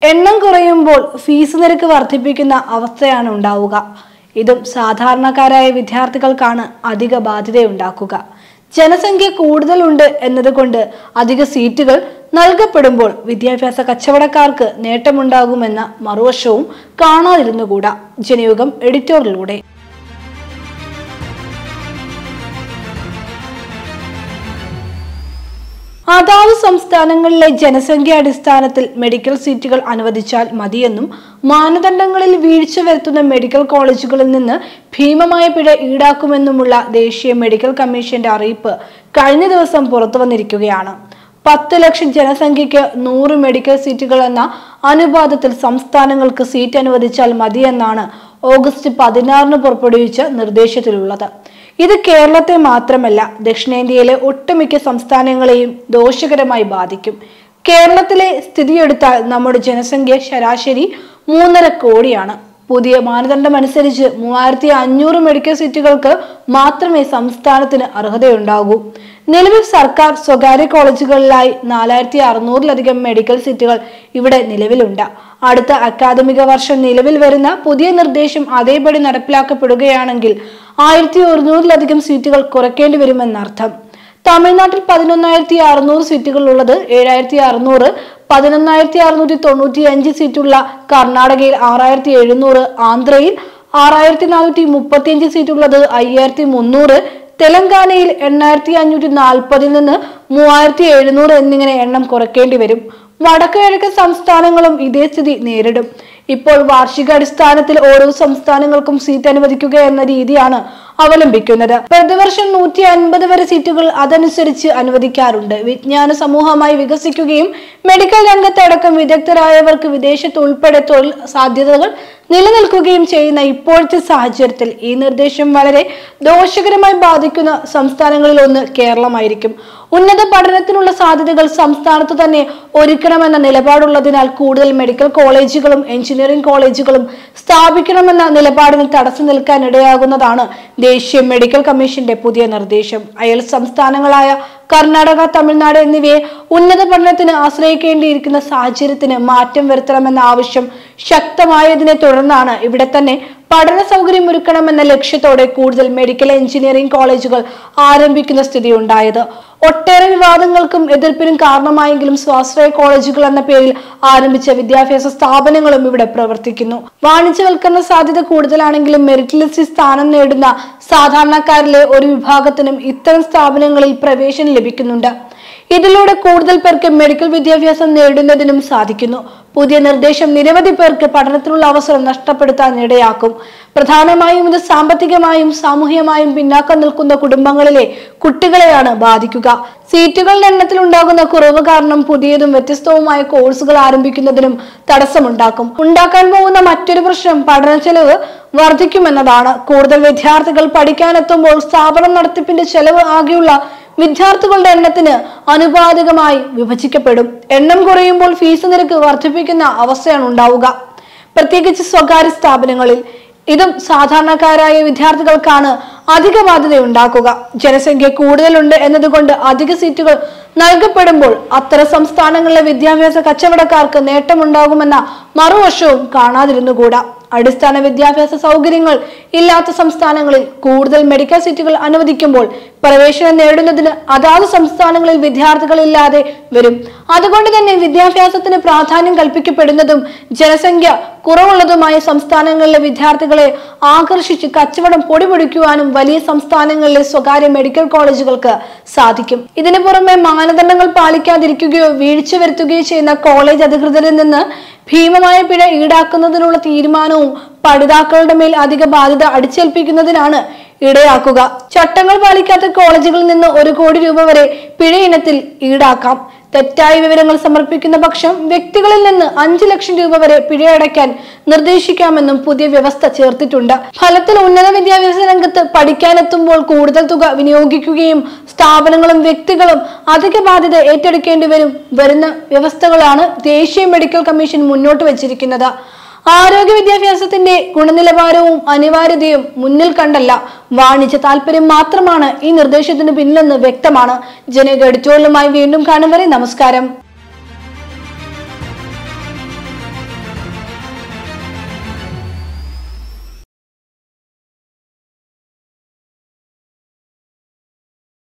എണ്ണം കുറയുമ്പോൾ ഫീസ് നിരക്ക് വർദ്ധിപ്പിക്കുന്ന അവസ്ഥയാണ് ഉണ്ടാവുക ഇതും സാധാരണക്കാരായ വിദ്യാർത്ഥികൾക്കാണ് അധിക ബാധ്യതയുണ്ടാക്കുക ജനസംഖ്യ കൂടുതലുണ്ട് എന്നതുകൊണ്ട് അധിക സീറ്റുകൾ നൽകപ്പെടുമ്പോൾ വിദ്യാഭ്യാസ കച്ചവടക്കാർക്ക് നേട്ടമുണ്ടാകുമെന്ന മറുവശവും കാണാതിരുന്നുകൂടാ ജനയുഗം എഡിറ്റോറിലൂടെ അതാത് സംസ്ഥാനങ്ങളിലെ ജനസംഖ്യ അടിസ്ഥാനത്തിൽ മെഡിക്കൽ സീറ്റുകൾ അനുവദിച്ചാൽ മതിയെന്നും മാനദണ്ഡങ്ങളിൽ വീഴ്ച വരുത്തുന്ന മെഡിക്കൽ കോളേജുകളിൽ നിന്ന് ഭീമമായ പിഴ ഈടാക്കുമെന്നുമുള്ള ദേശീയ മെഡിക്കൽ കമ്മീഷന്റെ അറിയിപ്പ് കഴിഞ്ഞ ദിവസം പുറത്തു വന്നിരിക്കുകയാണ് പത്ത് ലക്ഷം ജനസംഖ്യയ്ക്ക് നൂറ് മെഡിക്കൽ സീറ്റുകൾ എന്ന അനുപാതത്തിൽ സംസ്ഥാനങ്ങൾക്ക് സീറ്റ് അനുവദിച്ചാൽ മതിയെന്നാണ് ഓഗസ്റ്റ് പതിനാറിന് പുറപ്പെടുവിച്ച നിർദ്ദേശത്തിലുള്ളത് ഇത് കേരളത്തെ മാത്രമല്ല ദക്ഷിണേന്ത്യയിലെ ഒട്ടുമിക്ക സംസ്ഥാനങ്ങളെയും ദോഷകരമായി ബാധിക്കും കേരളത്തിലെ സ്ഥിതിയെടുത്താൽ നമ്മുടെ ജനസംഖ്യ ശരാശരി മൂന്നര കോടിയാണ് പുതിയ മാനദണ്ഡമനുസരിച്ച് മൂവായിരത്തി അഞ്ഞൂറ് മെഡിക്കൽ സീറ്റുകൾക്ക് മാത്രമേ സംസ്ഥാനത്തിന് അർഹതയുണ്ടാകൂ നിലവിൽ സർക്കാർ സ്വകാര്യ കോളേജുകളിലായി നാലായിരത്തി അറുന്നൂറിലധികം മെഡിക്കൽ സീറ്റുകൾ ഇവിടെ നിലവിലുണ്ട് അടുത്ത അക്കാദമിക വർഷം നിലവിൽ വരുന്ന പുതിയ നിർദ്ദേശം അതേപടി നടപ്പിലാക്കപ്പെടുകയാണെങ്കിൽ ആയിരത്തി ഒരുന്നൂറിലധികം സീറ്റുകൾ കുറയ്ക്കേണ്ടി വരുമെന്നർത്ഥം തമിഴ്നാട്ടിൽ പതിനൊന്നായിരത്തി അറുന്നൂറ് സീറ്റുകൾ ഉള്ളത് ഏഴായിരത്തി അറുന്നൂറ് പതിനൊന്നായിരത്തി അറുന്നൂറ്റി തൊണ്ണൂറ്റി അഞ്ച് സീറ്റുള്ള കർണാടകയിൽ ആറായിരത്തി എഴുന്നൂറ് ആന്ധ്രയിൽ ആറായിരത്തി നാനൂറ്റി മുപ്പത്തി അഞ്ച് സീറ്റുള്ളത് അയ്യായിരത്തി മുന്നൂറ് തെലങ്കാനയിൽ എണ്ണായിരത്തി അഞ്ഞൂറ്റി നാൽപ്പതിൽ നിന്ന് മൂവായിരത്തി എഴുന്നൂറ് എന്നിങ്ങനെ എണ്ണം കുറയ്ക്കേണ്ടി വരും വടക്ക് കിഴക്കൻ സംസ്ഥാനങ്ങളും ഇതേ സ്ഥിതി നേരിടും ഇപ്പോൾ വാർഷികാടിസ്ഥാനത്തിൽ ഓരോ സംസ്ഥാനങ്ങൾക്കും സീറ്റ് അനുവദിക്കുക എന്ന രീതിയാണ് അവലംബിക്കുന്നത് പ്രതിവർഷം നൂറ്റി അൻപത് വരെ സീറ്റുകൾ അതനുസരിച്ച് അനുവദിക്കാറുണ്ട് വിജ്ഞാന സമൂഹമായി വികസിക്കുകയും മെഡിക്കൽ രംഗത്തടക്കം വിദഗ്ധരായവർക്ക് വിദേശത്ത് ഉൾപ്പെടെ തൊഴിൽ സാധ്യതകൾ നിലനിൽക്കുകയും ചെയ്യുന്ന ഇപ്പോഴത്തെ സാഹചര്യത്തിൽ ഈ നിർദ്ദേശം വളരെ ദോഷകരമായി ബാധിക്കുന്ന സംസ്ഥാനങ്ങളിൽ ഒന്ന് കേരളമായിരിക്കും ഉന്നത പഠനത്തിനുള്ള സാധ്യതകൾ സംസ്ഥാനത്ത് തന്നെ ഒരുക്കണമെന്ന നിലപാടുള്ളതിനാൽ കൂടുതൽ മെഡിക്കൽ കോളേജുകളും എഞ്ചിനീയറിംഗ് കോളേജുകളും സ്ഥാപിക്കണമെന്ന നിലപാടിന് തടസ്സം നിൽക്കാൻ ഇടയാകുന്നതാണ് ദേശീയ മെഡിക്കൽ കമ്മീഷന്റെ പുതിയ നിർദ്ദേശം അയൽ സംസ്ഥാനങ്ങളായ കർണാടക തമിഴ്നാട് എന്നിവയെ ഉന്നത പഠനത്തിന് ആശ്രയിക്കേണ്ടിയിരിക്കുന്ന സാഹചര്യത്തിന് മാറ്റം വരുത്തണമെന്ന ആവശ്യം ശക്തമായതിനെ തുടർന്നാണ് ഇവിടെ തന്നെ പഠന സൗകര്യം ഒരുക്കണമെന്ന ലക്ഷ്യത്തോടെ കൂടുതൽ മെഡിക്കൽ എഞ്ചിനീയറിംഗ് കോളേജുകൾ ആരംഭിക്കുന്ന സ്ഥിതി ഉണ്ടായത് ഒട്ടേറെ വിവാദങ്ങൾക്കും എതിർപ്പിനും കാരണമായെങ്കിലും സ്വാശ്രയ കോളേജുകൾ എന്ന പേരിൽ ആരംഭിച്ച വിദ്യാഭ്യാസ സ്ഥാപനങ്ങളും ഇവിടെ പ്രവർത്തിക്കുന്നു വാണിജ്യവൽക്കരണ സാധ്യത കൂടുതലാണെങ്കിലും മെറിറ്റ് ലിസ്റ്റിൽ സ്ഥാനം നേടുന്ന സാധാരണക്കാരിലെ ഒരു വിഭാഗത്തിനും ഇത്തരം സ്ഥാപനങ്ങളിൽ പ്രവേശനം ലഭിക്കുന്നുണ്ട് ഇതിലൂടെ കൂടുതൽ പേർക്ക് മെഡിക്കൽ വിദ്യാഭ്യാസം നേടുന്നതിനും സാധിക്കുന്നു പുതിയ നിർദ്ദേശം നിരവധി പേർക്ക് പഠനത്തിനുള്ള അവസരം നഷ്ടപ്പെടുത്താൻ ഇടയാക്കും പ്രധാനമായും ഇത് സാമ്പത്തികമായും സാമൂഹികമായും പിന്നാക്കം നിൽക്കുന്ന കുടുംബങ്ങളിലെ കുട്ടികളെയാണ് ബാധിക്കുക സീറ്റുകളുടെ എണ്ണത്തിൽ ഉണ്ടാകുന്ന കുറവ് കാരണം പുതിയതും വ്യത്യസ്തവുമായ കോഴ്സുകൾ ആരംഭിക്കുന്നതിനും തടസ്സമുണ്ടാക്കും ഉണ്ടാക്കാൻ പോകുന്ന മറ്റൊരു പ്രശ്നം പഠന ചെലവ് വർദ്ധിക്കുമെന്നതാണ് കൂടുതൽ വിദ്യാർത്ഥികൾ പഠിക്കാനെത്തുമ്പോൾ സ്ഥാപനം നടത്തിപ്പിന്റെ ചെലവ് ആകെയുള്ള വിദ്യാർത്ഥികളുടെ എണ്ണത്തിന് അനുപാതികമായി വിഭജിക്കപ്പെടും എണ്ണം കുറയുമ്പോൾ ഫീസ് നിരക്ക് വർദ്ധിപ്പിക്കുന്ന അവസ്ഥയാണ് ഉണ്ടാവുക പ്രത്യേകിച്ച് സ്വകാര്യ സ്ഥാപനങ്ങളിൽ ഇതും സാധാരണക്കാരായ വിദ്യാർത്ഥികൾക്കാണ് അധിക ബാധ്യത ഉണ്ടാക്കുക ജനസംഖ്യ കൂടുതലുണ്ട് എന്നതുകൊണ്ട് അധിക സീറ്റുകൾ നൽകപ്പെടുമ്പോൾ അത്തരം സംസ്ഥാനങ്ങളിലെ വിദ്യാഭ്യാസ കച്ചവടക്കാർക്ക് നേട്ടമുണ്ടാകുമെന്ന മറുവശവും കാണാതിരുന്നുകൂടാ അടിസ്ഥാന വിദ്യാഭ്യാസ സൗകര്യങ്ങൾ ഇല്ലാത്ത സംസ്ഥാനങ്ങളിൽ കൂടുതൽ മെഡിക്കൽ സീറ്റുകൾ അനുവദിക്കുമ്പോൾ പ്രവേശനം നേടുന്നതിന് അതാത് സംസ്ഥാനങ്ങളിൽ വിദ്യാർത്ഥികളില്ലാതെ വരും അതുകൊണ്ട് തന്നെ വിദ്യാഭ്യാസത്തിന് പ്രാധാന്യം കൽപ്പിക്കപ്പെടുന്നതും ജനസംഖ്യ കുറവുള്ളതുമായ സംസ്ഥാനങ്ങളിലെ വിദ്യാർത്ഥികളെ ആകർഷിച്ച് കച്ചവടം പൊടിപൊടിക്കുവാനും വലിയ സംസ്ഥാനങ്ങളിലെ സ്വകാര്യ മെഡിക്കൽ കോളേജുകൾക്ക് സാധിക്കും ഇതിനു പുറമെ മാനദണ്ഡങ്ങൾ പാലിക്കാതിരിക്കുകയോ വീഴ്ച വരുത്തുകയോ ചെയ്യുന്ന കോളേജ് അധികൃതരിൽ നിന്ന് ഭീമമായ പിഴ ഈടാക്കുന്നതിനുള്ള തീരുമാനവും പഠിതാക്കളുടെ മേൽ അധിക ബാധ്യത അടിച്ചേൽപ്പിക്കുന്നതിനാണ് ഇടയാക്കുക ചട്ടങ്ങൾ പാലിക്കാത്ത കോളേജുകളിൽ നിന്ന് ഒരു കോടി രൂപ വരെ പിഴ ഇനത്തിൽ ഈടാക്കാം തെറ്റായ വിവരങ്ങൾ സമർപ്പിക്കുന്ന പക്ഷം വ്യക്തികളിൽ നിന്ന് അഞ്ചു ലക്ഷം രൂപ വരെ പിഴയടയ്ക്കാൻ നിർദ്ദേശിക്കാമെന്നും പുതിയ വ്യവസ്ഥ ചേർത്തിട്ടുണ്ട് ഫലത്തിൽ ഉന്നത വിദ്യാഭ്യാസ രംഗത്ത് പഠിക്കാനെത്തുമ്പോൾ കൂടുതൽ തുക വിനിയോഗിക്കുകയും സ്ഥാപനങ്ങളും വ്യക്തികളും അധിക ബാധ്യത ഏറ്റെടുക്കേണ്ടി വരും വരുന്ന വ്യവസ്ഥകളാണ് ദേശീയ മെഡിക്കൽ കമ്മീഷൻ മുന്നോട്ട് വച്ചിരിക്കുന്നത് ആരോഗ്യ വിദ്യാഭ്യാസത്തിന്റെ ഗുണനിലവാരവും അനിവാര്യതയും മുന്നിൽ കണ്ടല്ല വാണിജ്യ താല്പര്യം മാത്രമാണ് ഈ നിർദ്ദേശത്തിന് പിന്നിലെന്ന് വ്യക്തമാണ് ജനക എഡിറ്റോറിയലുമായി വീണ്ടും കാണും വരെ നമസ്കാരം